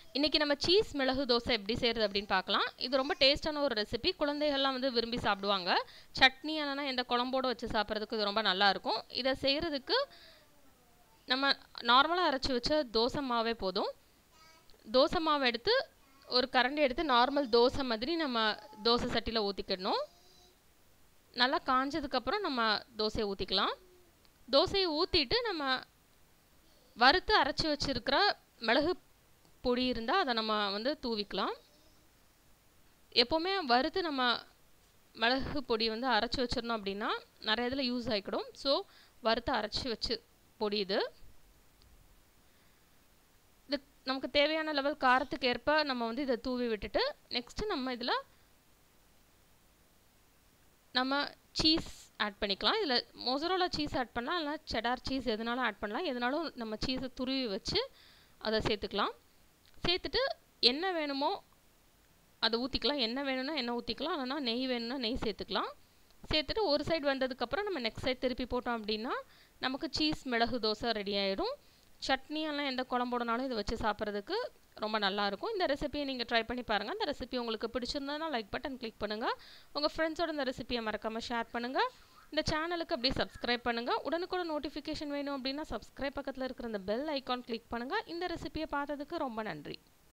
இன்றைக்கி நம்ம சீஸ் மிளகு தோசை எப்படி செய்கிறது அப்படின்னு பார்க்கலாம் இது ரொம்ப டேஸ்டான ஒரு ரெசிபி குழந்தைகள்லாம் வந்து விரும்பி சாப்பிடுவாங்க சட்னி இல்லைனா எந்த குழம்போடு வச்சு சாப்பிட்றதுக்கு இது ரொம்ப நல்லாயிருக்கும் இதை செய்கிறதுக்கு நம்ம நார்மலாக அரைச்சி வச்ச தோசை மாவே போதும் தோசை மாவு எடுத்து ஒரு கரண்டி எடுத்து நார்மல் தோசை மாதிரி நம்ம தோசை சட்டியில் ஊற்றிக்கிடணும் நல்லா காஞ்சதுக்கப்புறம் நம்ம தோசையை ஊற்றிக்கலாம் தோசையை ஊற்றிட்டு நம்ம வறுத்து அரைச்சி வச்சுருக்கிற மிளகு பொடி இருந்தால் அதை நம்ம வந்து தூவிக்கலாம் எப்போவுமே வறுத்து நம்ம மிளகு பொடி வந்து அரைச்சி வச்சிடணும் அப்படின்னா நிறைய இதில் யூஸ் ஆகிக்கிடும் ஸோ வறுத்து அரைச்சி வச்சு பொடி இது இது நமக்கு தேவையான லெவல் காரத்துக்கு ஏற்ப நம்ம வந்து இதை தூவி விட்டுட்டு நெக்ஸ்ட்டு நம்ம இதில் நம்ம சீஸ் ஆட் பண்ணிக்கலாம் இதில் மொசரோலா சீஸ் ஆட் பண்ணலாம் இல்லைனா செடார் சீஸ் எதுனாலும் ஆட் பண்ணலாம் எதுனாலும் நம்ம சீஸை துருவி வச்சு அதை சேர்த்துக்கலாம் சேர்த்துட்டு என்ன வேணுமோ அதை ஊற்றிக்கலாம் என்ன வேணும்னா எண்ணெய் ஊற்றிக்கலாம் இல்லைனா நெய் வேணும்னா நெய் சேர்த்துக்கலாம் சேர்த்துட்டு ஒரு சைடு வந்ததுக்கப்புறம் நம்ம நெக்ஸ்ட் சைடு திருப்பி போட்டோம் அப்படின்னா நமக்கு சீஸ் மிளகு தோசை ரெடி ஆகிடும் சட்னி எல்லாம் எந்த குழம்போடனாலும் இதை வச்சு சாப்பிட்றதுக்கு ரொம்ப நல்லாயிருக்கும் இந்த ரெசிபியை நீங்கள் ட்ரை பண்ணி பாருங்கள் இந்த ரெசிபி உங்களுக்கு பிடிச்சிருந்ததுனா லைக் பட்டன் கிளிக் பண்ணுங்கள் உங்கள் ஃப்ரெண்ட்ஸோட இந்த ரெசிபியை மறக்காமல் ஷேர் பண்ணுங்கள் இந்த சேனலுக்கு அப்படியே சப்ஸ்கிரைப் பண்ணுங்கள் உடனுக்குடன் நோட்டிஃபிகேஷன் வேணும் அப்படின்னா சப்ஸ்கிரைப் பக்கத்தில் இருக்கிற இந்த பெல் ஐக்கான் கிளிக் பண்ணுங்கள் இந்த ரெசிபியை பார்த்ததுக்கு ரொம்ப நன்றி